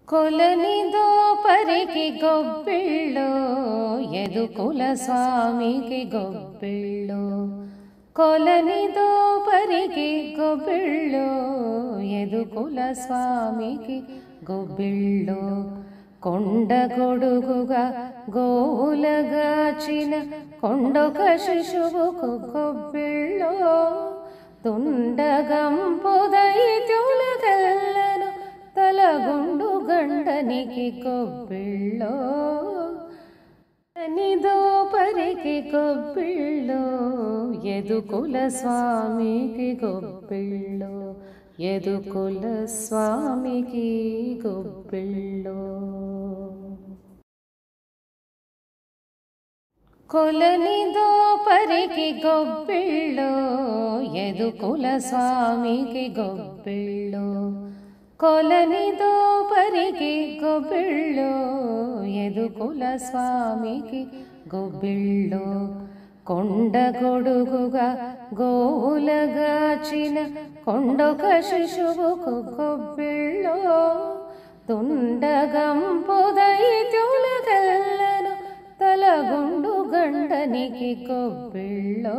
కొలనిదో పరికి గొబ్బిళ్ళో ఎదుకుల స్వామికి గొబ్బిళ్ళో కొలనిదో పరికి గొబ్బిళ్ళో ఎదుకుల స్వామికి గొబ్బిళ్ళో కొండ గొడుగుగా గోవులగాచిన కొండొక శిశువుకు గొబ్బిళ్ళో తుండగంపు దైత్యులకెల్లను తలగుండు గండనికి కొబ్బిళ్ళో నిదో పరికి కొబ్బిళ్ళో ఎదుకుల స్వామికి గొబ్బిళ్ళో ఎదుకుల స్వామికి గొబ్బిళ్ళో కొలనిదో పరికి గొబ్బిళ్ళో ఎదుకుల స్వామికి గొబ్బిళ్ళో కొలనిదో పరికి గొబ్బిళ్ళో ఎదుకుల స్వామికి గొబ్బిళ్ళో కొండ గొడుగుగా గోవులగాచిన కొండొక శిశువుకు గొబ్బిళ్ళో తుండగంపు దైత్యులకెల్లను తలగుండు గండనికి కొబ్బిళ్ళో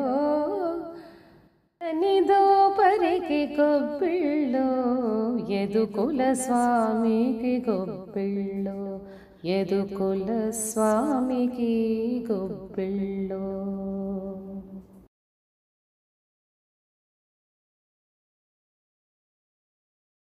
నిదో పరికి కొబ్బిళ్ళో ఎదుకుల స్వామికి గొబ్బిళ్ళో ఎదుకుల స్వామికి గొబ్బిళ్ళో